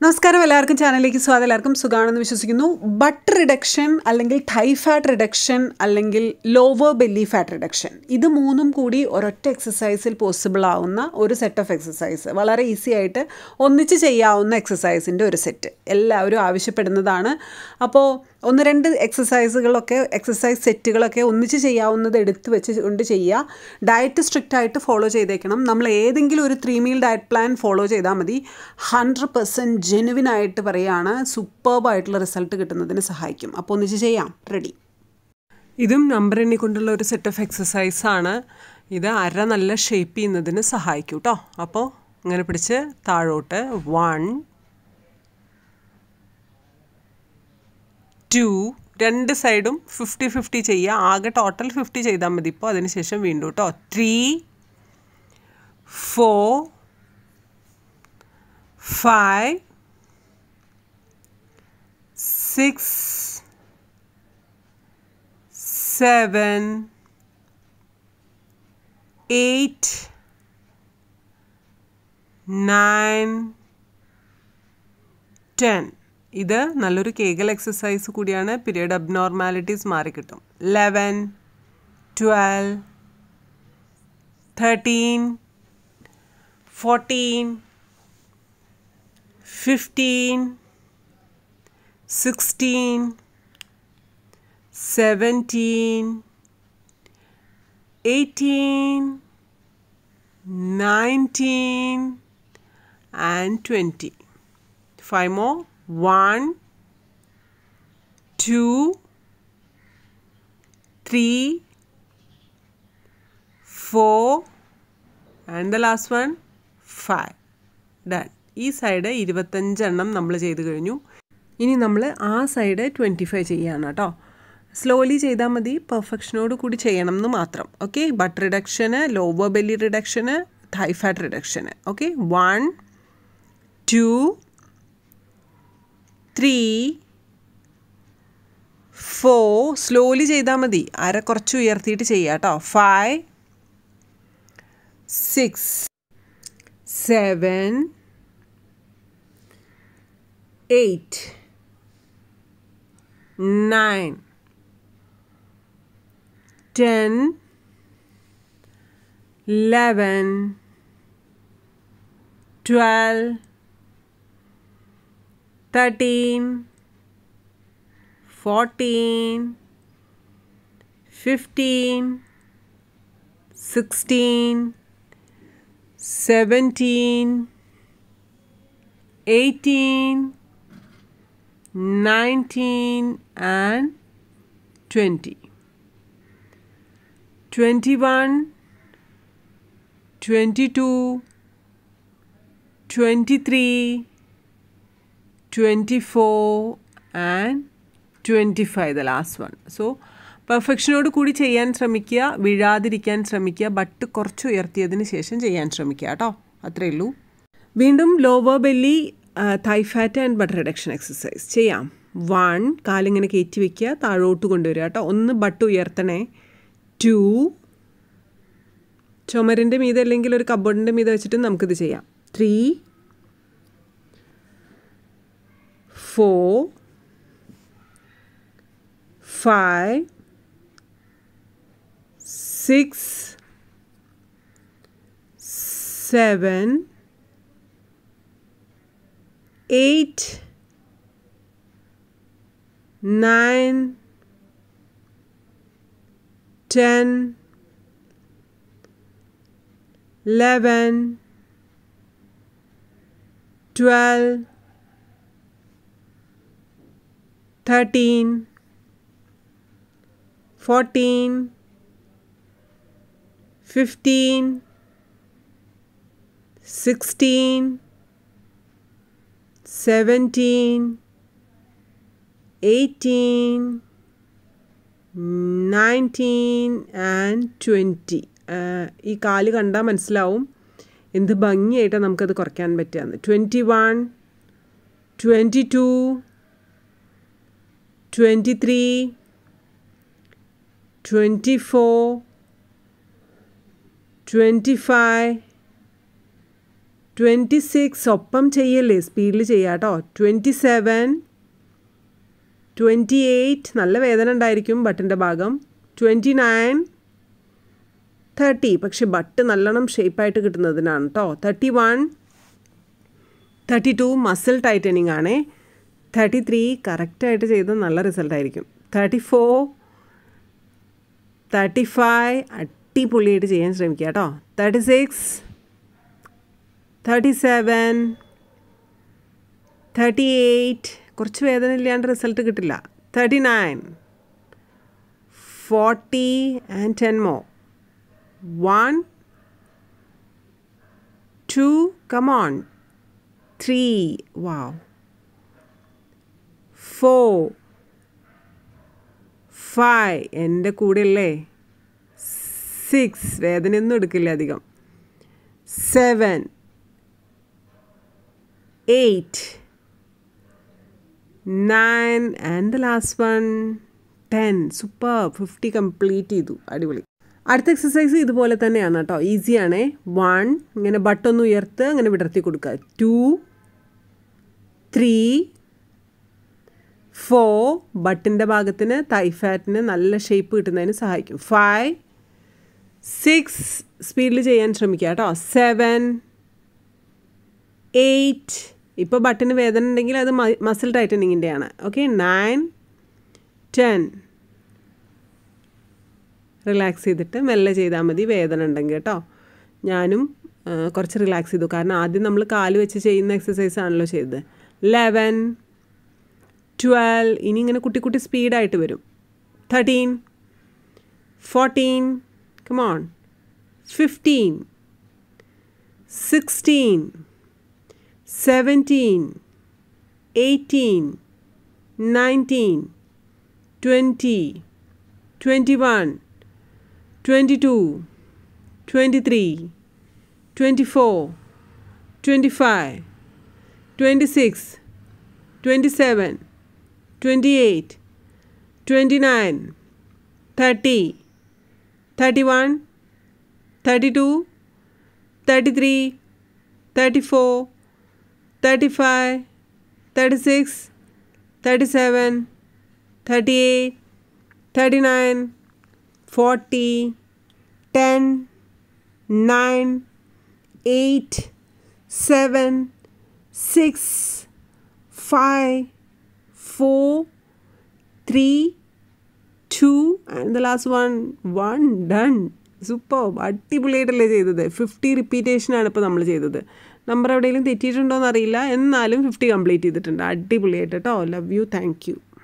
നമസ്കാരം എല്ലാവർക്കും ചാനലിലേക്ക് സ്വാഗതം എല്ലാവർക്കും സുഖമാണെന്ന് വിശ്വസിക്കുന്നു ബട്ട് റിഡക്ഷൻ അല്ലെങ്കിൽ ടൈ ഫാറ്റ് റിഡക്ഷൻ അല്ലെങ്കിൽ ലോവർ ബെല്ലി ഫാറ്റ് റിഡക്ഷൻ ഇത് മൂന്നും കൂടി ഒരൊറ്റ എക്സസൈസിൽ പോസിബിൾ ആവുന്ന ഒരു സെറ്റ് ഓഫ് എക്സസൈസ് വളരെ ഈസി ആയിട്ട് ഒന്നിച്ച് ചെയ്യാവുന്ന എക്സസൈസിൻ്റെ ഒരു സെറ്റ് എല്ലാവരും ആവശ്യപ്പെടുന്നതാണ് അപ്പോൾ ഒന്ന് രണ്ട് എക്സസൈസുകളൊക്കെ എക്സസൈസ് സെറ്റുകളൊക്കെ ഒന്നിച്ച് ചെയ്യാവുന്നത് എടുത്ത് വെച്ച് കൊണ്ട് ചെയ്യുക ഡയറ്റ് സ്ട്രിക്റ്റ് ആയിട്ട് ഫോളോ ചെയ്തേക്കണം നമ്മൾ ഏതെങ്കിലും ഒരു three meal diet plan follow ചെയ്താൽ മതി ഹൺഡ്രഡ് പെർസെൻറ്റ് ജെനുവിൻ ആയിട്ട് പറയുകയാണ് സൂപ്പർബായിട്ടുള്ള റിസൾട്ട് കിട്ടുന്നതിന് സഹായിക്കും അപ്പോൾ ഒന്നിച്ച് ചെയ്യാം റെഡി ഇതും നമ്പർ എണ്ണി കൊണ്ടുള്ള ഒരു സെറ്റ് ഓഫ് എക്സസൈസ് ആണ് ഇത് അര നല്ല ഷേപ്പ് ചെയ്യുന്നതിന് സഹായിക്കും കേട്ടോ അപ്പോൾ ഇങ്ങനെ പിടിച്ച് താഴോട്ട് വൺ ടു രണ്ട് സൈഡും ഫിഫ്റ്റി ഫിഫ്റ്റി ചെയ്യുക ആകെ ടോട്ടൽ ഫിഫ്റ്റി ചെയ്താൽ മതി ഇപ്പോൾ അതിനുശേഷം വീണ്ടും കേട്ടോ three four five six seven eight nine ten ഇത് നല്ലൊരു കേഗൽ എക്സസൈസ് കൂടിയാണ് പീരിയഡ് അബ്നോർമാലിറ്റീസ് മാറിക്കിട്ടും eleven twelve thirteen fourteen fifteen sixteen seventeen eighteen nineteen and twenty five more one two three four and the last one five done ഈ side ഇരുപത്തഞ്ചെണ്ണം നമ്മൾ ചെയ്ത് കഴിഞ്ഞു ഇനി നമ്മൾ ആ സൈഡ് ട്വൻറ്റി ഫൈവ് ചെയ്യാണ് കേട്ടോ സ്ലോലി ചെയ്താൽ മതി പെർഫെക്ഷനോട് കൂടി ചെയ്യണം എന്ന് മാത്രം ഓക്കെ ബട്ട് റിഡക്ഷന് ലോവർ ബെല്ലി റിഡക്ഷന് thigh ഫാറ്റ് റിഡക്ഷന് okay one two three four slowly ചെയ്താൽ മതി അര കുറച്ച് ഉയർത്തിയിട്ട് ചെയ്യുക കേട്ടോ five six seven eight nine ten eleven twelve thirteen, fourteen, fifteen, sixteen, seventeen, eighteen, nineteen, and twenty. Twenty-one, twenty-two, twenty-three. Twenty four and twenty five the last one so പെർഫെക്ഷനോട് കൂടി ചെയ്യാൻ ശ്രമിക്കുക വീഴാതിരിക്കാൻ ശ്രമിക്കുക ബട്ട് കുറച്ച് ഉയർത്തിയതിന് ശേഷം ചെയ്യാൻ ശ്രമിക്കുക കേട്ടോ അത്രയേ ഉള്ളൂ വീണ്ടും lower belly thigh fat and butt reduction exercise ചെയ്യാം വൺ കാലിങ്ങനെ കയറ്റി വയ്ക്കുക താഴോട്ട് കൊണ്ടുവരിക കേട്ടോ ഒന്ന് ബട്ട് ഉയർത്തണേ ടു ചുമരിൻ്റെ മീതെ അല്ലെങ്കിൽ ഒരു കബോർഡിൻ്റെ മീതെ വെച്ചിട്ട് നമുക്കിത് ചെയ്യാം three four, five, six, seven, eight, nine, ten, eleven, twelve. thirteen, fourteen, fifteen, sixteen, seventeen, eighteen, nineteen and twenty ഈ കാല് കണ്ടാൽ മനസ്സിലാവും എന്ത് ഭംഗിയായിട്ടാണ് നമുക്കത് കുറയ്ക്കാൻ പറ്റുകയെന്ന് twenty one twenty two 23 24 25 twenty six ഒപ്പം ചെയ്യല്ലേ സ്പീഡിൽ ചെയ്യാം കേട്ടോ ട്വൻറ്റി സെവൻ ട്വൻറ്റി എയ്റ്റ് നല്ല വേദന ഉണ്ടായിരിക്കും ബട്ടിൻ്റെ ഭാഗം ട്വൻറ്റി നയൻ തേർട്ടി പക്ഷെ ബട്ട് നല്ലോണം ഷേപ്പായിട്ട് കിട്ടുന്നതിനാണ് കേട്ടോ thirty one thirty two muscle tightening ആണേ തേർട്ടി ത്രീ കറക്റ്റായിട്ട് ചെയ്ത് നല്ല റിസൾട്ട് ആയിരിക്കും തേർട്ടി ഫോർ തേർട്ടി ഫൈവ് അടിപൊളിയായിട്ട് ചെയ്യാൻ ശ്രമിക്കുക കേട്ടോ thirty six thirty seven thirty eight കുറച്ച് വേദന ഇല്ലാണ്ട് റിസൾട്ട് കിട്ടില്ല thirty nine forty and ten more one two come on three wow four five എൻ്റെ കൂടെ അല്ലേ സിക്സ് വേദനയൊന്നും എടുക്കില്ല അധികം seven eight nine and the last one ten super fifty complete ചെയ്തു അടിപൊളി അടുത്ത എക്സസൈസ് ഇതുപോലെ തന്നെയാണ് കേട്ടോ ഈസിയാണേ വൺ ഇങ്ങനെ ബട്ടൊന്ന് ഉയർത്ത് അങ്ങനെ വിടർത്തി കൊടുക്കുക ടു ത്രീ ഫോർ ബട്ടിൻ്റെ ഭാഗത്തിന് തൈ ഫാറ്റിന് നല്ല ഷേപ്പ് കിട്ടുന്നതിന് സഹായിക്കും ഫൈവ് സിക്സ് സ്പീഡിൽ ചെയ്യാൻ ശ്രമിക്കുക കേട്ടോ സെവൻ എയ്റ്റ് ഇപ്പോൾ ബട്ടിന് വേദന ഉണ്ടെങ്കിൽ അത് മസിൽ ടൈറ്റനിങ്ങിൻ്റെ ആണ് ഓക്കെ നയൻ ടെൻ റിലാക്സ് ചെയ്തിട്ട് മെല്ലെ ചെയ്താൽ മതി വേദന ഉണ്ടെങ്കിൽ കേട്ടോ ഞാനും കുറച്ച് റിലാക്സ് ചെയ്തു കാരണം ആദ്യം നമ്മൾ കാല് വെച്ച് ചെയ്യുന്ന എക്സസൈസ് ആണല്ലോ ചെയ്തത് ലെവൻ ട്വൽവ് ഇനി ഇങ്ങനെ കുട്ടി കുട്ടി സ്പീഡായിട്ട് വരും thirteen fourteen come on fifteen sixteen seventeen eighteen nineteen twenty twenty one twenty two twenty three twenty four twenty five twenty six twenty seven twenty eight twenty nine thirty thirty one thirty two thirty three thirty four thirty five thirty six thirty seven thirty eight thirty nine forty ten nine eight seven six five, four, three, two, and the last one, one done. Super അടിപൊളിയായിട്ടല്ലേ ചെയ്തത് fifty റിപ്പീറ്റേഷനാണ് ഇപ്പോൾ നമ്മൾ ചെയ്തത് number എവിടെയെങ്കിലും തെറ്റിയിട്ടുണ്ടോ എന്നറിയില്ല എന്നാലും fifty complete ചെയ്തിട്ടുണ്ട് അടിപൊളിയായിട്ട് കേട്ടോ ലവ് യു താങ്ക് യു